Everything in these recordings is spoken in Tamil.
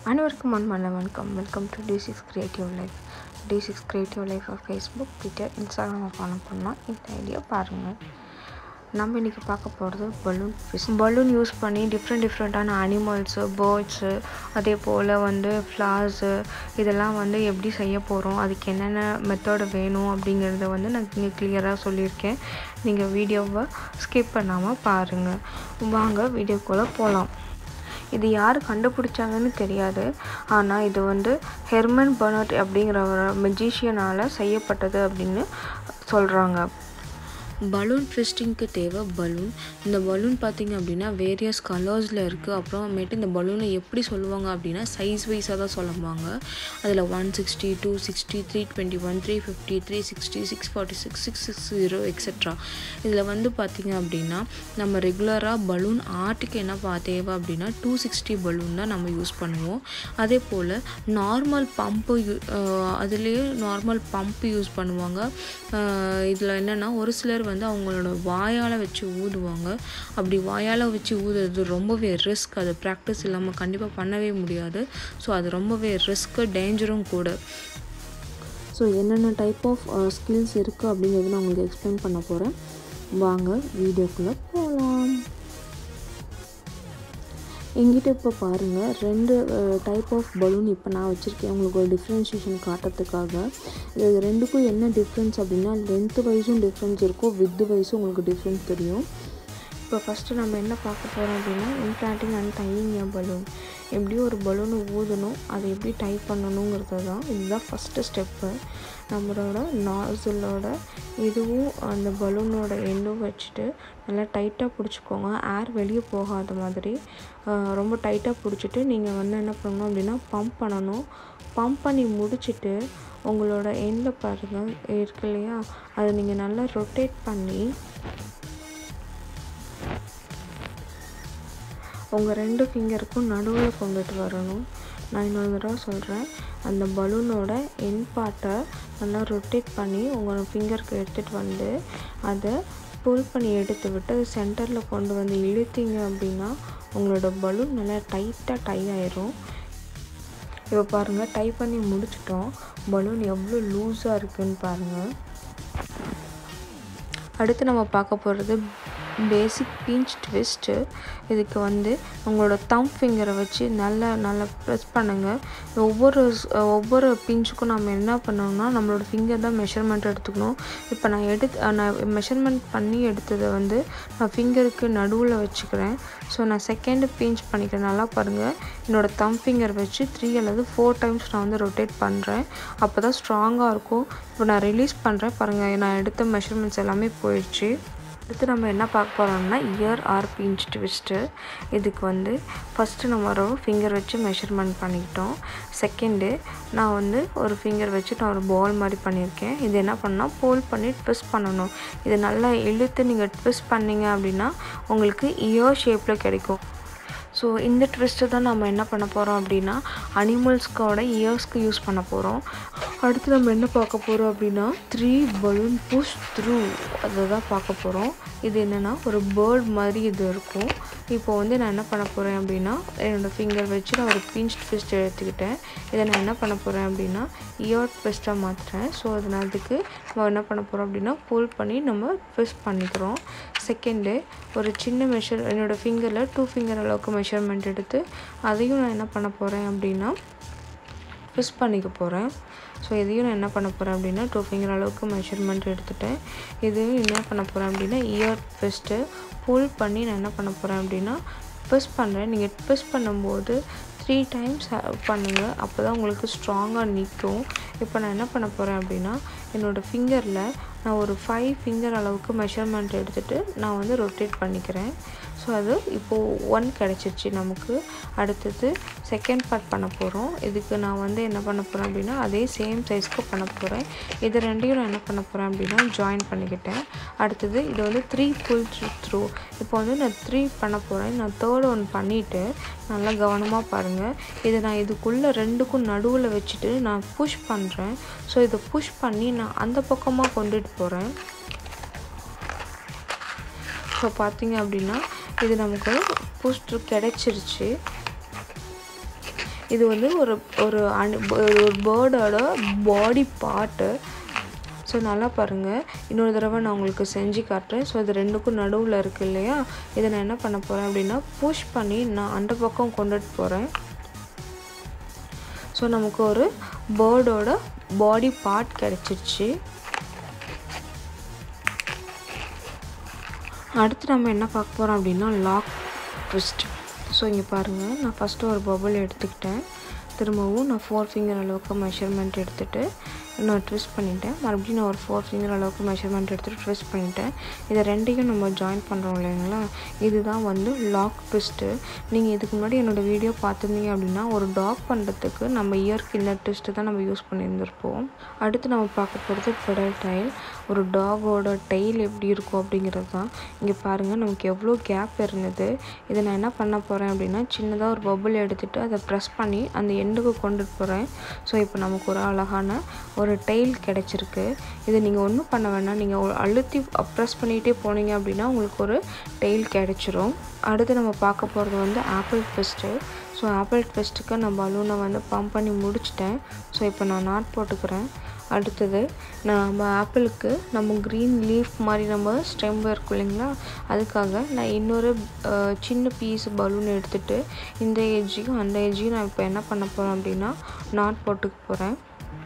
அனைவருக்கும் அன்பான வணக்கம் welcome to T six creative life T six creative life Facebook Twitter இன்ஸ்டாகிராமை ஃபாலோ பண்ணால் இந்த ஐடியா பாருங்கள் நம்ம இன்றைக்கி பார்க்க போகிறது பலூன் ஃபிஷ் பலூன் யூஸ் பண்ணி டிஃப்ரெண்ட் டிஃப்ரெண்ட்டான அனிமல்ஸு பேர்ட்ஸு அதே போல் வந்து ஃப்ளார்ஸு இதெல்லாம் வந்து எப்படி செய்ய போகிறோம் அதுக்கு என்னென்ன மெத்தடு வேணும் அப்படிங்கிறத வந்து நான் இங்கே கிளியராக சொல்லியிருக்கேன் நீங்கள் வீடியோவை ஸ்கிப் பண்ணாமல் பாருங்கள் வாங்க வீடியோக்குள்ளே போகலாம் இது யார் கண்டுபிடிச்சாங்கன்னு தெரியாது ஆனால் இது வந்து ஹெர்மன் பர்னட் அப்படிங்கிற ஒரு மெஜிஷியனால் செய்யப்பட்டது அப்படின்னு சொல்கிறாங்க பலூன் ஃபிஸ்டிங்க்கு தேவை பலூன் இந்த பலூன் பார்த்திங்க அப்படின்னா வேரியஸ் கலர்ஸில் இருக்குது அப்புறமேட்டு இந்த பலூனை எப்படி சொல்லுவாங்க அப்படின்னா சைஸ் வைஸாக தான் சொல்லுவாங்க அதில் one sixty two sixty three twenty one three fifty three sixty six forty six six six zero extra இதில் வந்து பார்த்திங்க அப்படின்னா நம்ம ரெகுலராக பலூன் ஆர்ட்டுக்கு என்ன பா தேவை அப்படின்னா டூ சிக்ஸ்டி பலூன் தான் நம்ம யூஸ் பண்ணுவோம் அதே போல் நார்மல் பம்பு யூ அதுலேயே நார்மல் பம்ப் யூஸ் பண்ணுவாங்க இதில் என்னென்னா ஒரு சிலர் வந்து அவங்களோட வாயால் வச்சு ஊதுவாங்க அப்படி வாயால் வச்சு ஊதுறது ரொம்பவே ரிஸ்க் அது ப்ராக்டிஸ் இல்லாமல் கண்டிப்பாக பண்ணவே முடியாது ஸோ அது ரொம்பவே ரிஸ்க்கு டேஞ்சரும் கூட ஸோ என்னென்ன டைப் ஆஃப் ஸ்கில்ஸ் இருக்குது அப்படிங்கிறது நான் உங்களுக்கு எக்ஸ்பிளைன் பண்ண போகிறேன் வாங்க வீடியோக்குள்ளே போகலாம் எங்கிட்ட இப்போ பாருங்கள் ரெண்டு டைப் ஆஃப் பலூன் இப்போ நான் வச்சுருக்கேன் உங்களுக்கு ஒரு டிஃப்ரென்ஷியேஷன் காட்டுறதுக்காக இது ரெண்டுக்கும் என்ன டிஃப்ரென்ஸ் அப்படின்னா லென்த்து வைஸும் டிஃப்ரென்ஸ் இருக்கும் வித்து வைஸும் உங்களுக்கு டிஃப்ரென்ஸ் தெரியும் இப்போ ஃபஸ்ட்டு நம்ம என்ன பார்க்க போகிறோம் அப்படின்னா implanting and tying a balloon எப்படி ஒரு பலூனை ஊதணும் அதை எப்படி டைப் பண்ணணுங்கிறது தான் இதுதான் ஃபஸ்ட்டு ஸ்டெப்பு நம்மளோட நாசிலோட இதுவும் அந்த பலூனோட எண்டும் வச்சுட்டு நல்லா டைட்டாக பிடிச்சிக்கோங்க ஏர் வெளியே போகாத மாதிரி ரொம்ப டைட்டாக பிடிச்சிட்டு நீங்கள் வந்து என்ன பண்ணணும் அப்படின்னா பம்ப் பண்ணணும் பம்ப் பண்ணி முடிச்சுட்டு உங்களோட எண்டில் பாருங்கள் இருக்கு இல்லையா அதை நீங்கள் நல்லா ரொட்டேட் பண்ணி உங்கள் ரெண்டு ஃபிங்கருக்கும் நடுவில் கொண்டுட்டு வரணும் நான் இன்னொரு தடவை சொல்கிறேன் அந்த பலூனோட என் பார்ட்டை நல்லா ரொட்டேட் பண்ணி உங்கள் ஃபிங்கருக்கு எடுத்துகிட்டு வந்து அதை புல் பண்ணி எடுத்து விட்டு அது சென்டரில் கொண்டு வந்து இழுத்தீங்க அப்படின்னா உங்களோட பலூன் நல்லா டைட்டாக டை ஆயிரும் இப்போ பாருங்கள் டை பண்ணி முடிச்சிட்டோம் பலூன் எவ்வளோ லூஸாக இருக்குதுன்னு பாருங்கள் அடுத்து நம்ம பார்க்க போகிறது பேசிக் பீஞ்ச் ட்விஸ்ட்டு இதுக்கு வந்து உங்களோட தம் ஃபிங்கரை வச்சு நல்லா நல்லா ப்ரெஸ் பண்ணுங்கள் ஒவ்வொரு ஒவ்வொரு பிஞ்சுக்கும் நம்ம என்ன பண்ணணும்னா நம்மளோட ஃபிங்கர் தான் மெஷர்மெண்ட் எடுத்துக்கணும் இப்போ நான் எடுத்து நான் மெஷர்மெண்ட் பண்ணி எடுத்ததை வந்து நான் ஃபிங்கருக்கு நடுவில் வச்சுக்கிறேன் ஸோ நான் செகண்டு பிஞ்ச் பண்ணிக்கிறேன் நல்லா பாருங்கள் என்னோடய தம் ஃபிங்கர் வச்சு த்ரீ அல்லது ஃபோர் டைம்ஸ் நான் வந்து ரொட்டேட் பண்ணுறேன் அப்போ தான் ஸ்ட்ராங்காக இருக்கும் இப்போ நான் ரிலீஸ் பண்ணுறேன் பாருங்கள் நான் எடுத்த மெஷர்மெண்ட்ஸ் எல்லாமே போயிடுச்சு அடுத்து நம்ம என்ன பார்க்க போகிறோம்னா இயர் ஆர் பிஞ்ச் ட்விஸ்ட்டு இதுக்கு வந்து ஃபஸ்ட்டு நம்ம ஒரு ஃபிங்கர் வச்சு மெஷர்மெண்ட் பண்ணிக்கிட்டோம் செகண்டு நான் வந்து ஒரு ஃபிங்கர் வச்சு நான் ஒரு பால் மாதிரி பண்ணியிருக்கேன் இது என்ன பண்ணால் போல் பண்ணி ட்விஸ்ட் பண்ணணும் இது நல்லா இழுத்து நீங்கள் ட்விஸ்ட் பண்ணிங்க அப்படின்னா உங்களுக்கு இயர் ஷேப்பில் கிடைக்கும் ஸோ இந்த ட்விஸ்ட்டு தான் நம்ம என்ன பண்ண போகிறோம் அப்படின்னா அனிமல்ஸ்க்கோட இயர்ஸ்க்கு யூஸ் பண்ண போகிறோம் அடுத்து நம்ம என்ன பார்க்க போகிறோம் அப்படின்னா த்ரீ பலூன் புஷ் த்ரூ அதை தான் பார்க்க போகிறோம் இது என்னென்னா ஒரு பேர்ட் மாதிரி இது இருக்கும் இப்போ வந்து நான் என்ன பண்ண போகிறேன் அப்படின்னா என்னோடய ஃபிங்கர் வச்சு நான் ஒரு பிஞ்ச் ட்விஸ்ட் எடுத்துக்கிட்டேன் இதை நான் என்ன பண்ண போகிறேன் அப்படின்னா இயர் ட்விஸ்ட்டாக மாற்றுறேன் ஸோ அதனால் அதுக்கு நம்ம என்ன பண்ண போகிறோம் அப்படின்னா புல் பண்ணி நம்ம ட்விஸ்ட் பண்ணிக்கிறோம் செகண்டு ஒரு சின்ன மெஷர் என்னோடய ஃபிங்கரில் டூ ஃபிங்கர் அளவுக்கு மெஷர்மெண்ட் எடுத்து அதையும் நான் என்ன பண்ண போகிறேன் அப்படின்னா ட்விஸ்ட் பண்ணிக்க போகிறேன் ஸோ இதையும் நான் என்ன பண்ண போகிறேன் அப்படின்னா டூ ஃபிங்கர் அளவுக்கு மெஷர்மெண்ட் எடுத்துட்டேன் இதையும் என்ன பண்ண போகிறேன் அப்படின்னா இயர் ட்விஸ்ட்டு புல் பண்ணி நான் என்ன பண்ண போகிறேன் அப்படின்னா ட்விஸ்ட் பண்ணுறேன் நீங்கள் ட்விஸ்ட் பண்ணும்போது த்ரீ டைம்ஸ் பண்ணுங்கள் அப்போ தான் உங்களுக்கு ஸ்ட்ராங்காக நிற்கும் இப்போ நான் என்ன பண்ண போகிறேன் அப்படின்னா என்னோடய ஃபிங்கரில் நான் ஒரு ஃபைவ் ஃபிங்கர் அளவுக்கு மெஷர்மெண்ட் எடுத்துகிட்டு நான் வந்து ரொட்டேட் பண்ணிக்கிறேன் ஸோ அது இப்போது ஒன் கிடச்சிருச்சு நமக்கு அடுத்தது செகண்ட் பார்ட் பண்ண போகிறோம் இதுக்கு நான் வந்து என்ன பண்ண போகிறேன் அப்படின்னா அதே சேம் சைஸ்க்கு பண்ண போகிறேன் இது ரெண்டையும் நான் என்ன பண்ண போகிறேன் அப்படின்னா ஜாயின் பண்ணிக்கிட்டேன் அடுத்தது இது வந்து த்ரீ புல் த்ரூ இப்போ வந்து நான் த்ரீ பண்ண போகிறேன் நான் தேர்ட் ஒன் பண்ணிவிட்டு நல்லா கவனமாக பாருங்கள் இதை நான் இதுக்குள்ளே ரெண்டுக்கும் நடுவில் வச்சுட்டு நான் புஷ் பண்ணுறேன் ஸோ இதை புஷ் பண்ணி நான் அந்த பக்கமாக கொண்டுட்டு போகிறேன் ஸோ பார்த்தீங்க அப்படின்னா இது நமக்கு புஷ் கிடைச்சிருச்சு இது வந்து ஒரு ஒரு அனி ஒரு பேர்டோட பாடி பார்ட்டு ஸோ நல்லா பாருங்கள் இன்னொரு தடவை நான் உங்களுக்கு செஞ்சு காட்டுறேன் ஸோ இது ரெண்டுக்கும் நடுவில் இருக்குது இல்லையா இதை நான் என்ன பண்ண போகிறேன் அப்படின்னா புஷ் பண்ணி நான் அந்த பக்கம் கொண்டுட்டு போகிறேன் ஸோ நமக்கு ஒரு பேர்டோட பாடி பார்ட் கிடச்சிருச்சு அடுத்து நம்ம என்ன பார்க்க போகிறோம் அப்படின்னா லாக் ட்விஸ்ட் ஸோ இங்கே பாருங்கள் நான் ஃபஸ்ட்டு ஒரு பபுள் எடுத்துக்கிட்டேன் திரும்பவும் நான் ஃபோர் ஃபிங்கர் அளவுக்கு மெஷர்மெண்ட் எடுத்துகிட்டு நான் ட்விஸ்ட் பண்ணிட்டேன் மறுபடியும் நான் ஒரு ஃபோர் ஃபிங்கர் அளவுக்கு மெஷர்மெண்ட் எடுத்துகிட்டு ட்விஸ்ட் பண்ணிட்டேன் இதை ரெண்டையும் நம்ம ஜாயின் பண்ணுறோம் இல்லைங்களா இதுதான் வந்து லாக் ட்விஸ்ட்டு நீங்கள் இதுக்கு முன்னாடி என்னோடய வீடியோ பார்த்துருந்தீங்க அப்படின்னா ஒரு டாக் பண்ணுறதுக்கு நம்ம இயர்க்கு இந்த ட்விஸ்ட்டு தான் நம்ம யூஸ் பண்ணியிருந்திருப்போம் அடுத்து நம்ம பார்க்க போகிறது பெடல் டைல் ஒரு டாகோட டெய்ல் எப்படி இருக்கும் அப்படிங்கிறது தான் இங்கே பாருங்கள் நமக்கு எவ்வளோ கேப் இருந்தது இதை நான் என்ன பண்ண போகிறேன் அப்படின்னா சின்னதாக ஒரு பபுள் எடுத்துகிட்டு அதை ப்ரெஸ் பண்ணி அந்த எண்டுக்கு கொண்டுட்டு போகிறேன் ஸோ இப்போ நமக்கு ஒரு அழகான ஒரு டெய்ல் கிடச்சிருக்கு இதை நீங்கள் ஒன்றும் பண்ண வேணாம் நீங்கள் அழுத்தி ப்ரெஸ் பண்ணிகிட்டே போனீங்க அப்படின்னா உங்களுக்கு ஒரு டெய்ல் கிடச்சிரும் அடுத்து நம்ம பார்க்க போகிறது வந்து ஆப்பிள் ட்விஸ்ட்டு ஸோ ஆப்பிள் ட்விஸ்ட்டுக்கு நான் பலூனை வந்து பம்ப் பண்ணி முடிச்சிட்டேன் ஸோ இப்போ நான் நாட் போட்டுக்கிறேன் அடுத்தது நம்ம ஆப்பிளுக்கு நம்ம க்ரீன் லீஃப் மாதிரி நம்ம ஸ்டெம் இருக்கும் இல்லைங்களா அதுக்காக நான் இன்னொரு சின்ன பீஸ் பலூன் எடுத்துகிட்டு இந்த ஏஜையும் அந்த ஏஜையும் நான் இப்போ என்ன பண்ண போகிறேன் அப்படின்னா நாட் போட்டுக்க போகிறேன்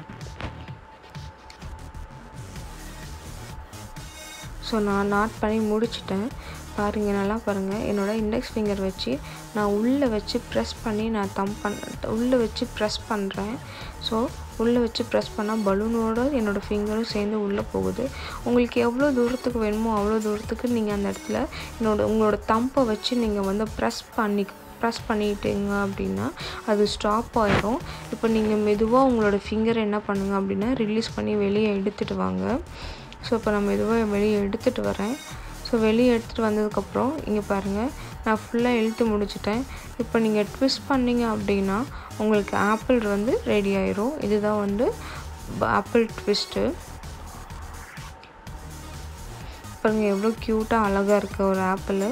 ஸோ நான் நாட் பண்ணி முடிச்சிட்டேன் பாருங்கள் நல்லா பாருங்கள் என்னோடய இண்டெக்ஸ் ஃபிங்கர் வச்சு நான் உள்ளே வச்சு ப்ரெஸ் பண்ணி நான் தம் பண் உள்ளே வச்சு ப்ரெஸ் பண்ணுறேன் ஸோ உள்ளே வச்சு ப்ரெஸ் பண்ணால் பலூனோட என்னோடய ஃபிங்கரும் சேர்ந்து உள்ளே போகுது உங்களுக்கு எவ்வளோ தூரத்துக்கு வேணுமோ அவ்வளோ தூரத்துக்கு நீங்கள் அந்த இடத்துல என்னோட உங்களோட தம்பை வச்சு நீங்கள் வந்து ப்ரெஸ் பண்ணி ப்ரெஸ் பண்ணிட்டீங்க அப்படின்னா அது ஸ்டாப் ஆயிரும் இப்போ நீங்கள் மெதுவாக உங்களோட ஃபிங்கரை என்ன பண்ணுங்கள் அப்படின்னா ரிலீஸ் பண்ணி வெளியே எடுத்துகிட்டு வாங்க ஸோ இப்போ நான் மெதுவாக வெளியே எடுத்துகிட்டு வரேன் ஸோ வெளியே எடுத்துகிட்டு வந்ததுக்கப்புறம் இங்கே பாருங்கள் நான் ஃபுல்லாக இழுத்து முடிச்சிட்டேன் இப்போ நீங்கள் ட்விஸ்ட் பண்ணிங்க அப்படின்னா உங்களுக்கு ஆப்பிள் வந்து ரெடி ஆயிரும் இதுதான் வந்து ஆப்பிள் ட்விஸ்ட்டு பாருங்கள் எவ்வளோ க்யூட்டாக அழகாக இருக்குது ஒரு ஆப்பிள்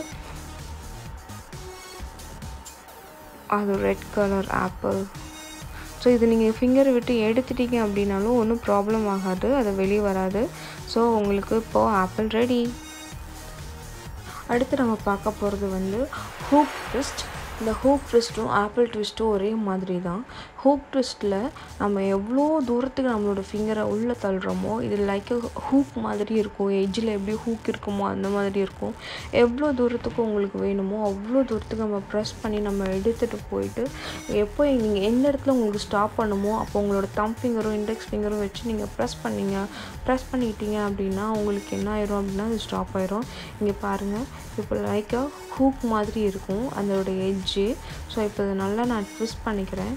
அது ரெட் கலர் ஆப்பிள் ஸோ இது நீங்கள் ஃபிங்கரை விட்டு எடுத்துட்டீங்க அப்படின்னாலும் ஒன்றும் ப்ராப்ளம் ஆகாது அது வெளியே வராது ஸோ உங்களுக்கு இப்போது ஆப்பிள் ரெடி அடுத்து நம்ம பார்க்க போகிறது வந்து ஹூப் ட்விஸ்ட் இந்த ஹூப் ட்விஸ்ட்டும் ஆப்பிள் ட்விஸ்ட்டும் ஒரே மாதிரி தான் ஹூப் ட்விஸ்ட்டில் நம்ம எவ்வளோ தூரத்துக்கு நம்மளோட ஃபிங்கரை உள்ளே தள்ளுறோமோ இது லைக் ஹூக் மாதிரி இருக்கும் எஜ்ஜில் எப்படி ஹூக் இருக்குமோ அந்த மாதிரி இருக்கும் எவ்வளோ தூரத்துக்கு உங்களுக்கு வேணுமோ அவ்வளோ தூரத்துக்கு நம்ம ப்ரெஸ் பண்ணி நம்ம எடுத்துகிட்டு போயிட்டு எப்போ நீங்கள் எந்த இடத்துல உங்களுக்கு ஸ்டாப் பண்ணுமோ அப்போ உங்களோட தம் ஃபிங்கரும் இண்டெக்ஸ் ஃபிங்கரும் வச்சு நீங்கள் ப்ரெஸ் பண்ணீங்க ப்ரெஸ் பண்ணிட்டீங்க அப்படின்னா உங்களுக்கு என்ன ஆயிரும் அப்படின்னா அது ஸ்டாப் ஆயிரும் இங்கே பாருங்கள் இப்போ லைக்காக ஹூக் மாதிரி இருக்கும் அதோட எட்ஜு ஸோ இப்போ இதை நல்லா நான் ட்விஸ்ட் பண்ணிக்கிறேன்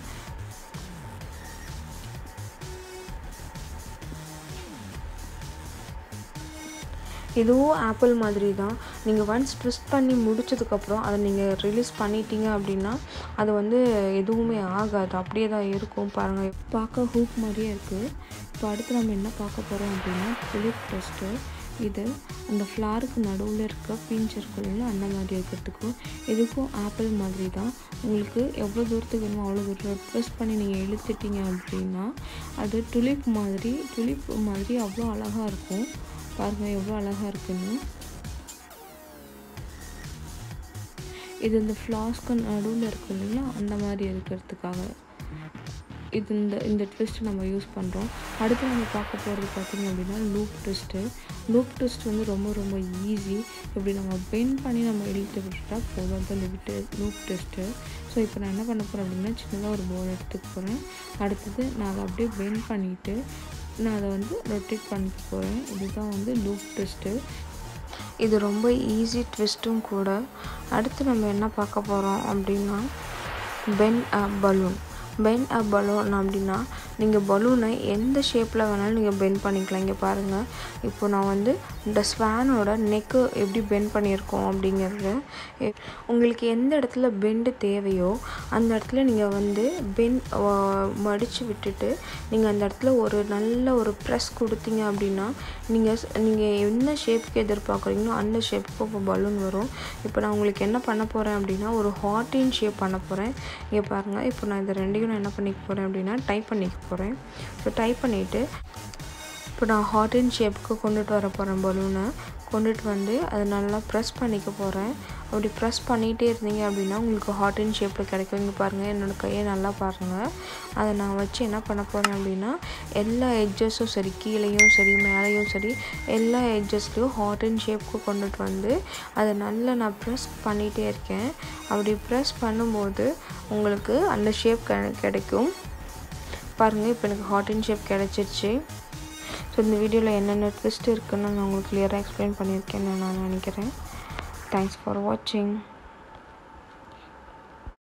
இதுவும் ஆப்பிள் மாதிரி தான் நீங்கள் ஒன்ஸ் ட்விஸ்ட் பண்ணி முடிச்சதுக்கப்புறம் அதை நீங்கள் ரிலீஸ் பண்ணிட்டீங்க அப்படின்னா அது வந்து எதுவுமே ஆகாது அப்படியே தான் இருக்கும் பாருங்கள் பார்க்க ஹூக் மாதிரியே இருக்குது இப்போ அடுத்து நம்ம என்ன பார்க்க போகிறோம் அப்படின்னா பிலிப் டெஸ்ட்டு இது அந்த ஃப்ளாருக்கு நடுவில் இருக்க பிஞ்ச் இருக்கும் இல்லைங்களா அந்த மாதிரி இருக்கிறதுக்கும் இதுக்கும் ஆப்பிள் மாதிரி தான் உங்களுக்கு எவ்வளோ தூரத்துக்கு வேணுமோ அவ்வளோ தூரத்தில் ப்ரெஸ் பண்ணி நீங்கள் இழுத்துட்டீங்க அப்படின்னா அது டுலிப் மாதிரி டுலிப் மாதிரி அவ்வளோ அழகாக இருக்கும் பாருங்கள் எவ்வளோ அழகாக இருக்குன்னு இது இந்த ஃப்ளாஸ்க்கு நடுவில் இருக்கும் இல்லைங்களா அந்த மாதிரி இருக்கிறதுக்காக இது இந்த இந்த ட்விஸ்ட்டு நம்ம யூஸ் பண்ணுறோம் அடுத்து நம்ம பார்க்க போகிறது பார்த்திங்க அப்படின்னா லூப் ட்விஸ்ட்டு லூப் ட்விஸ்ட் வந்து ரொம்ப ரொம்ப ஈஸி இப்படி நம்ம பெண்ட் பண்ணி நம்ம இழுத்து விட்டுட்டா போதும் அந்த லிமிட்டு லூப் ட்விஸ்ட்டு ஸோ இப்போ நான் என்ன பண்ண போகிறேன் அப்படின்னா சின்னதாக ஒரு பவுல் எடுத்துக்க போகிறேன் அடுத்தது நான் அதை அப்படியே பெண்ட் பண்ணிவிட்டு நான் அதை வந்து ரொட்டேட் பண்ணிக்க போகிறேன் இதுதான் வந்து லூப் ட்விஸ்ட்டு இது ரொம்ப ஈஸி ட்விஸ்ட்டும் கூட அடுத்து நம்ம என்ன பார்க்க போகிறோம் அப்படின்னா pen a balloon pen a balloon அப்படின்னா நீங்கள் பலூனை எந்த ஷேப்பில் வேணாலும் நீங்கள் பெண்ட் பண்ணிக்கலாம் இங்கே பாருங்கள் இப்போ நான் வந்து இந்த ஸ்வானோட நெக்கு எப்படி பெண்ட் பண்ணியிருக்கோம் அப்படிங்கிறது எ- உங்களுக்கு எந்த இடத்துல பெண்டு தேவையோ அந்த இடத்துல நீங்கள் வந்து பென் மடித்து விட்டுட்டு நீங்கள் அந்த இடத்துல ஒரு நல்ல ஒரு ப்ரெஸ் கொடுத்தீங்க அப்படின்னா நீங்கள் நீங்கள் என்ன ஷேப்புக்கு எதிர்பார்க்குறீங்களோ அந்த ஷேப்புக்கு இப்போ பலூன் வரும் இப்போ நான் உங்களுக்கு என்ன பண்ண போகிறேன் அப்படின்னா ஒரு ஹார்டின் ஷேப் பண்ண போகிறேன் இங்கே பாருங்கள் இப்போ நான் இதை ரெண்டையும் ரெண்டையும் நான் என்ன பண்ணிக்க போகிறேன் அப்படின்னா டைப் பண்ணிக்க போகிறேன் ஸோ டைப் பண்ணிவிட்டு இப்போ நான் ஹாட் அண்ட் ஷேப்புக்கு கொண்டுட்டு வர போகிறேன் பலூனை கொண்டுட்டு வந்து அதை நல்லா ப்ரெஸ் பண்ணிக்க போகிறேன் அப்படி ப்ரெஸ் பண்ணிகிட்டே இருந்தீங்க அப்படின்னா உங்களுக்கு ஹாட் அண்ட் ஷேப்பில் கிடைக்கும் இங்கே பாருங்கள் என்னோடய கையை நல்லா பாருங்கள் அதை நான் வச்சு என்ன பண்ண போகிறேன் அப்படின்னா எல்லா எட்ஜஸும் சரி கீழேயும் சரி மேலேயும் சரி எல்லா எட்ஜஸ்லையும் ஹாட் அண்ட் ஷேப்புக்கு கொண்டுட்டு வந்து அதை நல்லா நான் ப்ரெஸ் பண்ணிகிட்டே இருக்கேன் அப்படி ப்ரெஸ் பண்ணும்போது உங்களுக்கு அந்த ஷேப் கிடைக்கும் பாருங்கள் இப்போ எனக்கு ஹாட் அண்ட் ஷேப் கிடச்சிருச்சு ஸோ இந்த வீடியோவில் என்னென்ன ட்விஸ்ட் இருக்குன்னு நான் உங்களுக்கு கிளியராக எக்ஸ்பிளைன் பண்ணியிருக்கேன்னு நான் நினைக்கிறேன் தேங்க்ஸ் ஃபார் வாட்சிங்